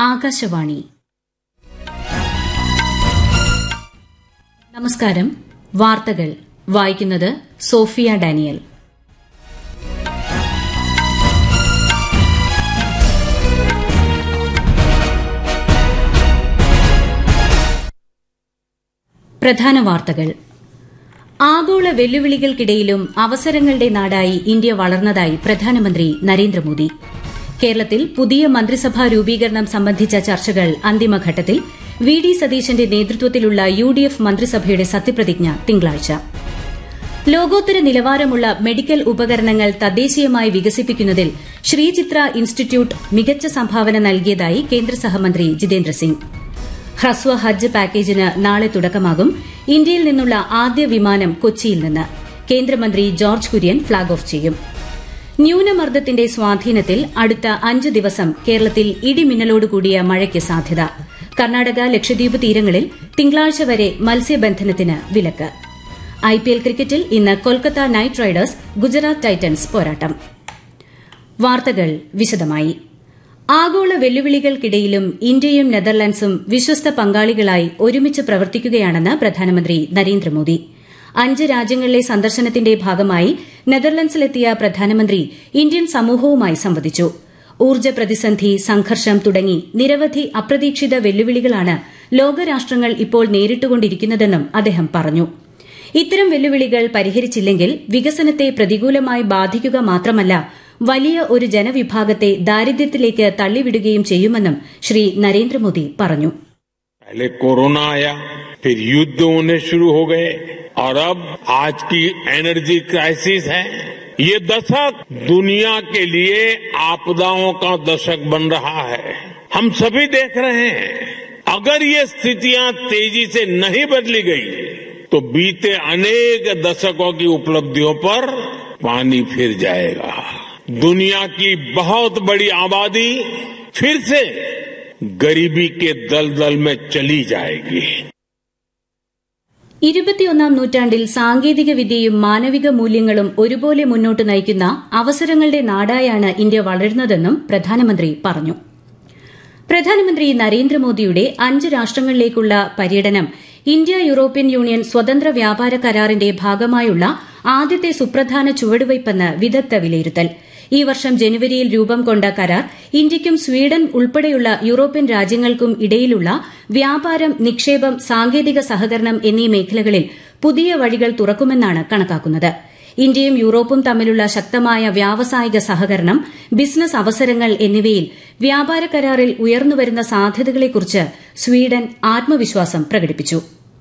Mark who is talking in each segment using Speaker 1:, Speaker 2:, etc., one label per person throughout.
Speaker 1: ആകാശവാണി നമസ്കാരം വാർത്തകൾ വായിക്കുന്നത് സോഫിയ ഡാനിയൽ പ്രധാന വാർത്തകൾ ആഗോള വെല്ലുവിളികൾക്കിടയിലും അവസരങ്ങളുടെ നാടായി ഇന്ത്യ വളർന്നതായി പ്രധാനമന്ത്രി നരേന്ദ്രമോദി കേരളത്തിൽ പുതിയ മന്ത്രിസഭാ രൂപീകരണം സംബന്ധിച്ച ചർച്ചകൾ അന്തിമഘട്ടത്തിൽ വി ഡി സതീശന്റെ നേതൃത്വത്തിലുള്ള യു ഡി എഫ് മന്ത്രിസഭയുടെ സത്യപ്രതിജ്ഞ തിങ്കളാഴ്ച ലോകോത്തര നിലവാരമുള്ള മെഡിക്കൽ ഉപകരണങ്ങൾ തദ്ദേശീയമായി വികസിപ്പിക്കുന്നതിൽ ശ്രീചിത്ര ഇൻസ്റ്റിറ്റ്യൂട്ട് മികച്ച സംഭാവന നൽകിയതായി കേന്ദ്ര സഹമന്ത്രി ജിതേന്ദ്ര സിംഗ് ഹ്രസ്വ ഹജ്ജ് പാക്കേജിന് നാളെ തുടക്കമാകും ഇന്ത്യയിൽ നിന്നുള്ള ആദ്യ വിമാനം കൊച്ചിയിൽ നിന്ന് കേന്ദ്രമന്ത്രി ജോർജ് കുര്യൻ ഫ്ളാഗ് ഓഫ് ചെയ്യും ന്യൂനമർദ്ദത്തിന്റെ സ്വാധീനത്തിൽ അടുത്ത അഞ്ച് ദിവസം കേരളത്തിൽ ഇടിമിന്നലോടുകൂടിയ മഴയ്ക്ക് സാധ്യത കർണാടക ലക്ഷദ്വീപ് തീരങ്ങളിൽ തിങ്കളാഴ്ച വരെ മത്സ്യബന്ധനത്തിന് വിലക്ക് ഐപിഎൽ ക്രിക്കറ്റിൽ ഇന്ന് Kolkata knight riders Gujarat titans പോരാട്ടം വാർത്തകൾ വിശദമായി ആഗോള വെല്ലുവിളികൾക്കിടയിലും ഇന്ത്യയും നെതർലൻഡ്സും വിശ്വസ്ത പങ്കാളികളായി ഒരുമിച്ച് പ്രവർത്തിക്കുകയാണെന്ന് പ്രധാനമന്ത്രി നരേന്ദ്രമോദി അഞ്ച് രാജ്യങ്ങളിലെ സന്ദർശനത്തിന്റെ ഭാഗമായി നെതർലൻഡ്സിലെത്തിയ പ്രധാനമന്ത്രി ഇന്ത്യൻ സമൂഹവുമായി സംവദിച്ചു ഊർജ്ജ പ്രതിസന്ധി സംഘർഷം തുടങ്ങി നിരവധി അപ്രതീക്ഷിത വെല്ലുവിളികളാണ് ലോകരാഷ്ട്രങ്ങൾ ഇപ്പോൾ നേരിട്ടുകൊണ്ടിരിക്കുന്നതെന്നും അദ്ദേഹം പറഞ്ഞു ഇത്തരം വെല്ലുവിളികൾ പരിഹരിച്ചില്ലെങ്കിൽ വികസനത്തെ പ്രതികൂലമായി ബാധിക്കുക മാത്രമല്ല വലിയ ഒരു ജനവിഭാഗത്തെ ദാരിദ്ര്യത്തിലേക്ക് തള്ളിവിടുകയും ചെയ്യുമെന്നും ശ്രീ നരേന്ദ്രമോദി പറഞ്ഞു
Speaker 2: पहले कोरोना आया फिर युद्ध होने शुरू हो गए और अब आज की एनर्जी क्राइसिस है ये दशक दुनिया के लिए आपदाओं का दशक बन रहा है हम सभी देख रहे हैं अगर ये स्थितियां तेजी से नहीं बदली गई तो बीते अनेक दशकों की उपलब्धियों पर पानी फिर जाएगा दुनिया की बहुत बड़ी आबादी फिर से गरीबी के दलदल में चली जाएगी
Speaker 1: ഇരുപത്തിയൊന്നാം നൂറ്റാണ്ടിൽ സാങ്കേതിക വിദ്യയും മാനവിക മൂല്യങ്ങളും ഒരുപോലെ മുന്നോട്ട് നയിക്കുന്ന അവസരങ്ങളുടെ നാടായാണ് ഇന്ത്യ വളരുന്നതെന്നും പ്രധാനമന്ത്രി പറഞ്ഞു പ്രധാനമന്ത്രി നരേന്ദ്രമോദിയുടെ അഞ്ച് രാഷ്ട്രങ്ങളിലേക്കുള്ള പര്യടനം ഇന്ത്യ യൂറോപ്യൻ യൂണിയൻ സ്വതന്ത്ര വ്യാപാര കരാറിന്റെ ഭാഗമായുള്ള ആദ്യത്തെ സുപ്രധാന ചുവടുവയ്പ്പെന്ന് വിദഗ്ധ വിലയിരുത്തൽ ഈ വർഷം ജനുവരിയിൽ രൂപം കൊണ്ട കരാർ ഇന്ത്യയ്ക്കും സ്വീഡൻ ഉൾപ്പെടെയുള്ള യൂറോപ്യൻ രാജ്യങ്ങൾക്കും ഇടയിലുള്ള വ്യാപാരം നിക്ഷേപം സാങ്കേതിക സഹകരണം എന്നീ മേഖലകളിൽ പുതിയ വഴികൾ തുറക്കുമെന്നാണ് കണക്കാക്കുന്നത് ഇന്ത്യയും യൂറോപ്പും തമ്മിലുള്ള ശക്തമായ വ്യാവസായിക സഹകരണം ബിസിനസ് അവസരങ്ങൾ എന്നിവയിൽ വ്യാപാര കരാറിൽ ഉയർന്നുവരുന്ന സാധ്യതകളെക്കുറിച്ച് സ്വീഡൻ ആത്മവിശ്വാസം പ്രകടിപ്പിച്ചു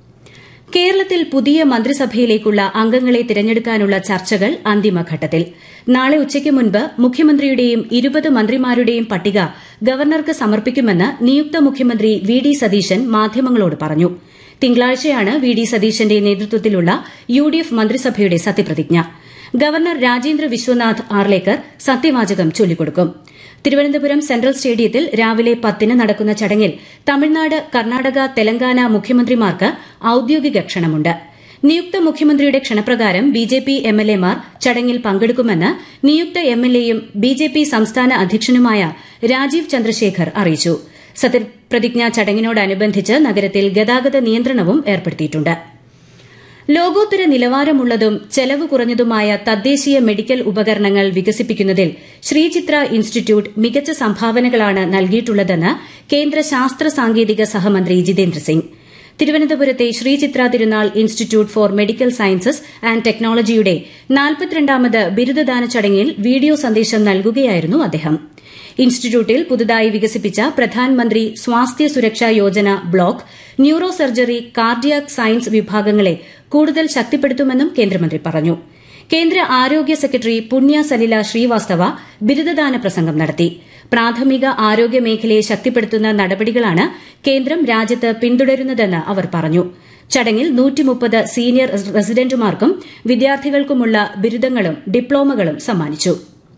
Speaker 1: കേരളത്തിൽ പുതിയ മന്ത്രിസഭയിലേക്കുള്ള അംഗങ്ങളെ തിരഞ്ഞെടുക്കാനുള്ള ചർച്ചകൾ അന്തിമഘട്ടത്തിൽ നാളെ ഉച്ചയ്ക്ക് മുൻപ് മുഖ്യമന്ത്രിയുടെയും ഇരുപത് മന്ത്രിമാരുടെയും പട്ടിക ഗവർണർക്ക് സമർപ്പിക്കുമെന്ന് നിയുക്ത മുഖ്യമന്ത്രി വി ഡി സതീശൻ മാധ്യമങ്ങളോട് പറഞ്ഞു തിങ്കളാഴ്ചയാണ് വി ഡി സതീശന്റെ നേതൃത്വത്തിലുള്ള യു ഡി എഫ് മന്ത്രിസഭയുടെ സത്യപ്രതിജ്ഞ ഗവർണർ രാജേന്ദ്ര വിശ്വനാഥ് ആർലേക്കർ സത്യവാചകം ചൊല്ലിക്കൊടുക്കും തിരുവനന്തപുരം സെൻട്രൽ സ്റ്റേഡിയത്തിൽ രാവിലെ പത്തിന് നടക്കുന്ന ചടങ്ങിൽ തമിഴ്നാട് കർണാടക തെലങ്കാന മുഖ്യമന്ത്രിമാർക്ക് ഔദ്യോഗിക ക്ഷണമുണ്ട് നിയുക്ത മുഖ്യമന്ത്രിയുടെ ക്ഷണപ്രകാരം ബിജെപി എംഎൽഎമാർ ചടങ്ങിൽ പങ്കെടുക്കുമെന്ന് നിയുക്ത എംഎൽഎയും ബിജെപി സംസ്ഥാന അധ്യക്ഷനുമായ രാജീവ് ചന്ദ്രശേഖർ അറിയിച്ചു സത്യപ്രതിജ്ഞാ ചടങ്ങിനോടനുബന്ധിച്ച് നഗരത്തിൽ ഗതാഗത നിയന്ത്രണവും ഏർപ്പെടുത്തിയിട്ടുണ്ട് ലോകോത്തര നിലവാരമുള്ളതും ചെലവ് കുറഞ്ഞതുമായ തദ്ദേശീയ മെഡിക്കൽ ഉപകരണങ്ങൾ വികസിപ്പിക്കുന്നതിൽ ശ്രീചിത്ര ഇൻസ്റ്റിറ്റ്യൂട്ട് മികച്ച സംഭാവനകളാണ് നൽകിയിട്ടുള്ളതെന്ന് കേന്ദ്ര ശാസ്ത്ര സാങ്കേതിക സഹമന്ത്രി ജിതേന്ദ്ര സിംഗ് തിരുവനന്തപുരത്തെ Sree Chitra Tirunal institute for medical sciences and ടെക്നോളജിയുടെ നാൽപ്പത്തിരണ്ടാമത് ബിരുദദാന ചടങ്ങിൽ വീഡിയോ സന്ദേശം നൽകുകയായിരുന്നു അദ്ദേഹം ഇൻസ്റ്റിറ്റ്യൂട്ടിൽ പുതുതായി വികസിപ്പിച്ച Pradhan Mantri Swasthya Suraksha Yojana block neuro surgery cardiac science വിഭാഗങ്ങളെ കൂടുതൽ ശക്തിപ്പെടുത്തുമെന്നും കേന്ദ്രമന്ത്രി പറഞ്ഞു കേന്ദ്ര ആരോഗ്യ സെക്രട്ടറി പുണ്യ സലില ശ്രീവാസ്തവ ബിരുദദാന പ്രസംഗം നടത്തി പ്രാഥമിക ആരോഗ്യ മേഖലയെ ശക്തിപ്പെടുത്തുന്ന നടപടികളാണ് കേന്ദ്രം രാജ്യത്ത് പിന്തുടരുന്നതെന്ന് അവർ പറഞ്ഞു ചടങ്ങിൽ സീനിയർ റസിഡന്റുമാർക്കും വിദ്യാർത്ഥികൾക്കുമുള്ള ബിരുദങ്ങളും ഡിപ്ലോമകളും സമ്മാനിച്ചു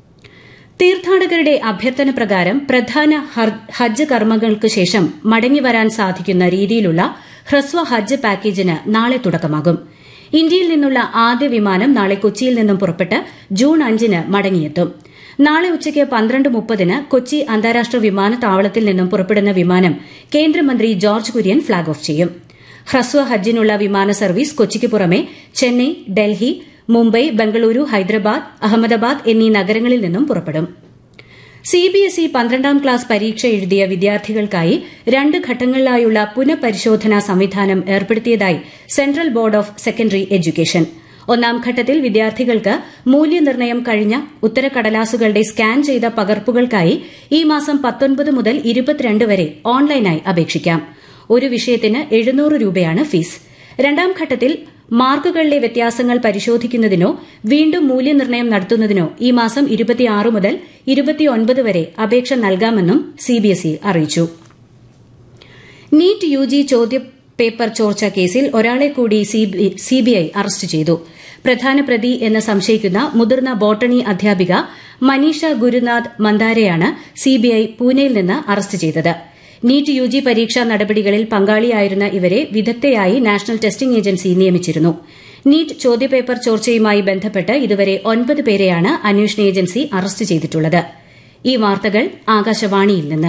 Speaker 1: തീർത്ഥാടകരുടെ അഭ്യർത്ഥന പ്രകാരം പ്രധാന ഹജ്ജ് കർമ്മങ്ങൾക്ക് ശേഷം മടങ്ങിവരാൻ സാധിക്കുന്ന രീതിയിലുള്ള ഹ്രസ്വ ഹജ്ജ് പാക്കേജിന് നാളെ തുടക്കമാകും ഇന്ത്യയിൽ നിന്നുള്ള ആദ്യ വിമാനം നാളെ കൊച്ചിയിൽ നിന്നും പുറപ്പെട്ട് ജൂൺ അഞ്ചിന് മടങ്ങിയെത്തും നാളെ ഉച്ചയ്ക്ക് പന്ത്രണ്ട് മുപ്പതിന് കൊച്ചി അന്താരാഷ്ട്ര വിമാനത്താവളത്തിൽ നിന്നും പുറപ്പെടുന്ന വിമാനം കേന്ദ്രമന്ത്രി ജോർജ് കുര്യൻ ഫ്ളാഗ് ഓഫ് ചെയ്യും ഹ്രസ്വ ഹജ്ജിനുള്ള വിമാന സർവീസ് കൊച്ചിക്ക് പുറമെ ചെന്നൈ ഡൽഹി മുംബൈ ബംഗളൂരു ഹൈദരാബാദ് അഹമ്മദാബാദ് എന്നീ നഗരങ്ങളിൽ നിന്നും പുറപ്പെടും സിബിഎസ്ഇ പന്ത്രണ്ടാം ക്ലാസ് പരീക്ഷ എഴുതിയ വിദ്യാർത്ഥികൾക്കായി രണ്ട് ഘട്ടങ്ങളിലായുള്ള പുനഃപരിശോധനാ സംവിധാനം ഏർപ്പെടുത്തിയതായി central board of secondary education ഒന്നാം ഘട്ടത്തിൽ വിദ്യാർത്ഥികൾക്ക് മൂല്യനിർണ്ണയം കഴിഞ്ഞ ഉത്തരക്കടലാസുകളുടെ സ്കാൻ ചെയ്ത പകർപ്പുകൾക്കായി ഈ മാസം പത്തൊൻപത് മുതൽ ഇരുപത്തിരണ്ട് വരെ ഓൺലൈനായി അപേക്ഷിക്കാം ഒരു വിഷയത്തിന് എഴുന്നൂറ് രൂപയാണ് ഫീസ് രണ്ടാം ഘട്ടത്തിൽ മാർക്കുകളിലെ വ്യത്യാസങ്ങൾ പരിശോധിക്കുന്നതിനോ വീണ്ടും മൂല്യനിർണ്ണയം നടത്തുന്നതിനോ ഈ മാസം ഇരുപത്തിയാറ് മുതൽ ഇരുപത്തിയൊൻപത് വരെ അപേക്ഷ നൽകാമെന്നും സിബിഎസ്ഇ അറിയിച്ചു നീറ്റ് യുജി ചോദ്യപേപ്പർ ചോർച്ച കേസിൽ ഒരാളെ കൂടി സിബിഐ അറസ്റ്റ് ചെയ്തു പ്രധാന പ്രതി എന്ന് സംശയിക്കുന്ന മുതിർന്ന ബോട്ടണി അധ്യാപിക മനീഷ ഗുരുനാഥ് മന്ദാരെയാണ് സിബിഐ പൂനെയിൽ നിന്ന് അറസ്റ്റ് ചെയ്തത് നീറ്റ് യുജി പരീക്ഷാ നടപടികളിൽ പങ്കാളിയായിരുന്ന ഇവരെ വിദഗ്ധയായി നാഷണൽ ടെസ്റ്റിംഗ് ഏജൻസി നിയമിച്ചിരുന്നു നീറ്റ് ചോദ്യപേപ്പർ ചോർച്ചയുമായി ബന്ധപ്പെട്ട് ഇതുവരെ ഒൻപത് പേരെയാണ് അന്വേഷണ ഏജൻസി അറസ്റ്റ് ചെയ്തിട്ടുള്ളത് ഈ വാർത്തകൾ ആകാശവാണിയിൽ നിന്ന്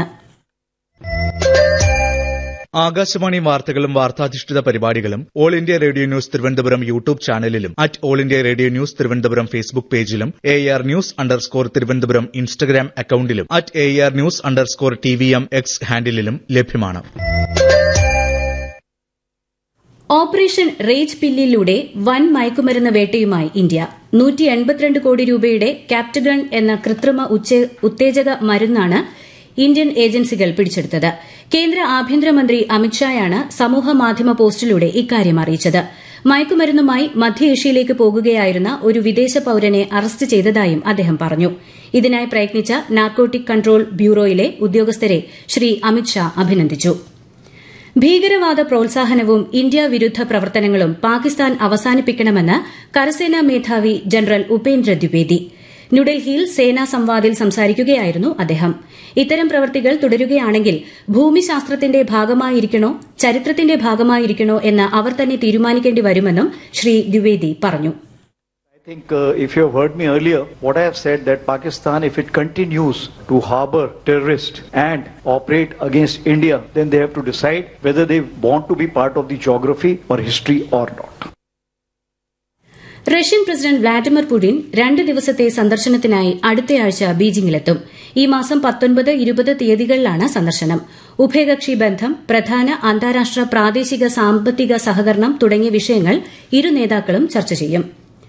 Speaker 3: ആകാശവാണി വാർത്തകളും വാർത്താധിഷ്ഠിത പരിപാടികളും all India radio news Thiruvananthapuram YouTube ചാനലിലും at all India radio news Thiruvananthapuram Facebook പേജിലും A R news underscore Thiruvananthapuram Instagram അക്കൌണ്ടിലും at A R news underscore T V M X ഹാൻഡിലും ലഭ്യമാണ്
Speaker 1: ഓപ്പറേഷൻ റേജ് പില്ലിലൂടെ വൻ മയക്കുമരുന്ന് വേട്ടയുമായി ഇന്ത്യ നൂറ്റി എൺപത്തിരണ്ട് കോടി രൂപയുടെ ക്യാപ്റ്റഗൺ എന്ന കൃത്രിമ ഉത്തേജക മരുന്നാണ് ഇന്ത്യൻ ഏജൻസികൾ പിടിച്ചെടുത്തത് കേന്ദ്ര ആഭ്യന്തരമന്ത്രി അമിത്ഷായാണ് സമൂഹമാധ്യമ പോസ്റ്റിലൂടെ ഇക്കാര്യം അറിയിച്ചത് മയക്കുമരുന്നുമായി മധ്യേഷ്യയിലേക്ക് പോകുകയായിരുന്ന ഒരു വിദേശ പൌരനെ അറസ്റ്റ് ചെയ്തതായും അദ്ദേഹം പറഞ്ഞു ഇതിനായി പ്രയത്നിച്ച നാർക്കോട്ടിക് കൺട്രോൾ ബ്യൂറോയിലെ ഉദ്യോഗസ്ഥരെ ശ്രീ അമിത്ഷാ അഭിനന്ദിച്ചു ഭീകരവാദ പ്രോത്സാഹനവും ഇന്ത്യ വിരുദ്ധ പ്രവർത്തനങ്ങളും പാകിസ്ഥാൻ അവസാനിപ്പിക്കണമെന്ന് കരസേനാ മേധാവി ജനറൽ ഉപേന്ദ്ര ദ്വിവേദി ന്യൂഡൽഹിയിൽ സേനാ സംവാദിൽ സംസാരിക്കുകയായിരുന്നു അദ്ദേഹം ഇത്തരം പ്രവൃത്തികൾ തുടരുകയാണെങ്കിൽ ഭൂമിശാസ്ത്രത്തിന്റെ ഭാഗമായിരിക്കണോ ചരിത്രത്തിന്റെ ഭാഗമായിരിക്കണോ എന്ന് അവർ തന്നെ തീരുമാനിക്കേണ്ടി വരുമെന്നും ശ്രീ ദ്വിവേദി പറഞ്ഞു
Speaker 4: I think uh, if you have heard me earlier, what I have said that Pakistan, if it continues to harbor terrorists and operate against India, then they have to decide whether they want to be part of the geography or history or not.
Speaker 1: Russian president Vladimir Putin രണ്ട് ദിവസത്തെ സന്ദർശനത്തിനായി അടുത്തയാഴ്ച ബീജിംഗിലെത്തും ഈ മാസം പത്തൊൻപത് ഇരുപത് തീയതികളിലാണ് സന്ദർശനം ഉഭയകക്ഷി ബന്ധം പ്രധാന അന്താരാഷ്ട്ര പ്രാദേശിക സാമ്പത്തിക സഹകരണം തുടങ്ങിയ വിഷയങ്ങൾ ഇരു നേതാക്കളും ചർച്ച ചെയ്യും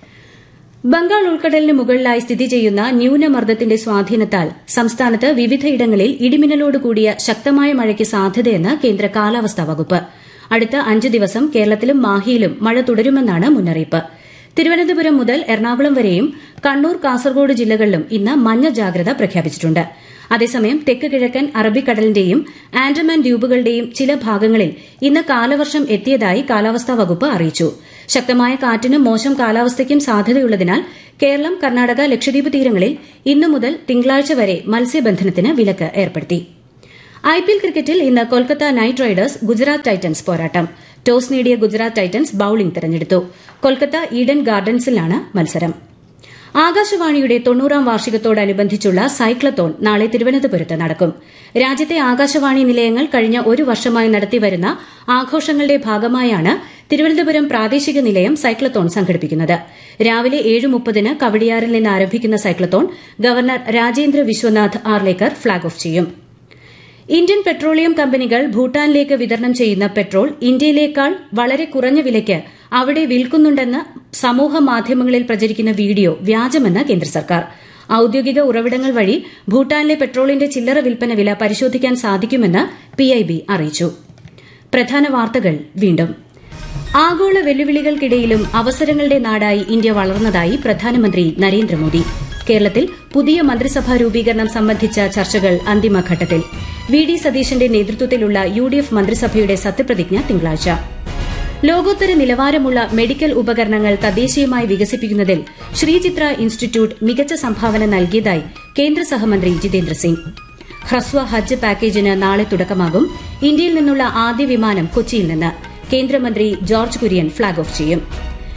Speaker 1: ബംഗാൾ ഉൾക്കടലിന് മുകളിലായി സ്ഥിതി ചെയ്യുന്ന ന്യൂനമർദ്ദത്തിന്റെ സ്വാധീനത്താൽ സംസ്ഥാനത്ത് വിവിധയിടങ്ങളിൽ ഇടിമിന്നലോട് കൂടിയ ശക്തമായ മഴയ്ക്ക് സാധ്യതയെന്ന് കേന്ദ്ര കാലാവസ്ഥാ വകുപ്പ് അടുത്ത അഞ്ച് ദിവസം കേരളത്തിലും മാഹിയിലും മഴ തുടരുമെന്നാണ് മുന്നറിയിപ്പ് തിരുവനന്തപുരം മുതൽ എറണാകുളം വരെയും കണ്ണൂർ കാസർഗോഡ് ജില്ലകളിലും ഇന്ന് മഞ്ഞ ജാഗ്രത പ്രഖ്യാപിച്ചിട്ടുണ്ട് അതേസമയം തെക്ക് കിഴക്കൻ അറബിക്കടലിന്റെയും ആൻഡമാൻ ദ്വീപുകളുടെയും ചില ഭാഗങ്ങളിൽ ഇന്ന് കാലവർഷം എത്തിയതായി കാലാവസ്ഥാ വകുപ്പ് അറിയിച്ചു ശക്തമായ കാറ്റിനും മോശം കാലാവസ്ഥയ്ക്കും സാധ്യതയുള്ളതിനാൽ കേരളം കർണാടക ലക്ഷദ്വീപ് തീരങ്ങളിൽ ഇന്നു മുതൽ തിങ്കളാഴ്ച വരെ മത്സ്യബന്ധനത്തിന് വിലക്ക് ഏർപ്പെടുത്തി ഐപിഎൽ ക്രിക്കറ്റിൽ ഇന്ന് Kolkata knight riders Gujarat titans പോരാട്ടം ടോസ് നേടിയ ഗുജറാത്ത് ടൈറ്റൻസ് ബൌളിംഗ് തെരഞ്ഞെടുത്തു കൊൽക്കത്ത ഈഡൻ ഗാർഡൻസിലാണ് മത്സരം ആകാശവാണിയുടെ തൊണ്ണൂറാം വാർഷികത്തോടനുബന്ധിച്ചുള്ള സൈക്ലത്തോൺ നാളെ തിരുവനന്തപുരത്ത് നടക്കും രാജ്യത്തെ ആകാശവാണി നിലയങ്ങൾ കഴിഞ്ഞ ഒരു വർഷമായി നടത്തിവരുന്ന ആഘോഷങ്ങളുടെ ഭാഗമായാണ് തിരുവനന്തപുരം പ്രാദേശിക നിലയം സൈക്ലത്തോൺ സംഘടിപ്പിക്കുന്നത് രാവിലെ ഏഴ് മുപ്പതിന് കവടിയാറിൽ നിന്ന് ആരംഭിക്കുന്ന cyclathon governor Rajendra Vishwanath Arlekar flag off ചെയ്യും ഇന്ത്യൻ പെട്രോളിയം കമ്പനികൾ ഭൂട്ടാനിലേക്ക് വിതരണം ചെയ്യുന്ന പെട്രോൾ ഇന്ത്യയിലേക്കാൾ വളരെ കുറഞ്ഞ വിലയ്ക്ക് അവിടെ വിൽക്കുന്നുണ്ടെന്ന് സമൂഹ മാധ്യമങ്ങളിൽ പ്രചരിക്കുന്ന വീഡിയോ വ്യാജമെന്ന് കേന്ദ്ര സർക്കാർ ഔദ്യോഗിക ഉറവിടങ്ങൾ വഴി ഭൂട്ടാനിലെ പെട്രോളിന്റെ ചില്ലറ വിൽപ്പന വില പരിശോധിക്കാൻ സാധിക്കുമെന്ന് പിഐബി അറിയിച്ചു പ്രധാന വാർത്തകൾ വീണ്ടും ആഗോള വെല്ലുവിളികൾക്കിടയിലും അവസരങ്ങളുടെ നാടായി ഇന്ത്യ വളർന്നതായി പ്രധാനമന്ത്രി നരേന്ദ്രമോദി കേരളത്തിൽ പുതിയ മന്ത്രിസഭാ രൂപീകരണം സംബന്ധിച്ച ചർച്ചകൾ അന്തിമഘട്ടത്തിൽ വി ഡി സതീശന്റെ നേതൃത്വത്തിലുള്ള യു ഡി എഫ് മന്ത്രിസഭയുടെ സത്യപ്രതിജ്ഞ തിങ്കളാഴ്ച ലോകോത്തര നിലവാരമുള്ള മെഡിക്കൽ ഉപകരണങ്ങൾ തദ്ദേശീയമായി വികസിപ്പിക്കുന്നതിൽ ശ്രീചിത്ര ഇൻസ്റ്റിറ്റ്യൂട്ട് മികച്ച സംഭാവന നൽകിയതായി കേന്ദ്ര സഹമന്ത്രി ജിതേന്ദ്ര സിംഗ് ഹ്രസ്വ ഹജ്ജ് പാക്കേജിന് നാളെ തുടക്കമാകും ഇന്ത്യയിൽ നിന്നുള്ള ആദ്യ വിമാനം കൊച്ചിയിൽ നിന്ന് കേന്ദ്രമന്ത്രി ജോർജ് കുര്യൻ ഫ്ളാഗ് ഓഫ് ചെയ്യും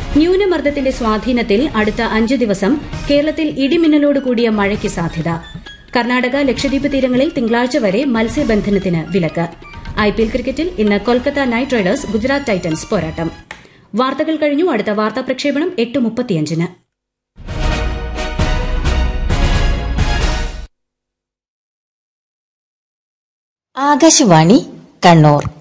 Speaker 1: ന്യൂനമർദ്ദത്തിന്റെ സ്വാധീനത്തിൽ അടുത്ത അഞ്ചു ദിവസം കേരളത്തിൽ ഇടിമിന്നലോട് കൂടിയ മഴയ്ക്ക് സാധ്യത കർണാടക ലക്ഷദ്വീപ് തീരങ്ങളിൽ തിങ്കളാഴ്ച വരെ മത്സ്യബന്ധനത്തിന് വിലക്ക് ഐപിഎൽ ക്രിക്കറ്റിൽ ഇന്ന് Kolkata knight riders Gujarat titans പോരാട്ടം വാർത്തകൾ കഴിഞ്ഞു അടുത്ത വാർത്താ പ്രക്ഷേപണം എട്ട് മുപ്പത്തിയഞ്ചിന്
Speaker 5: ആകാശവാണി കണ്ണൂർ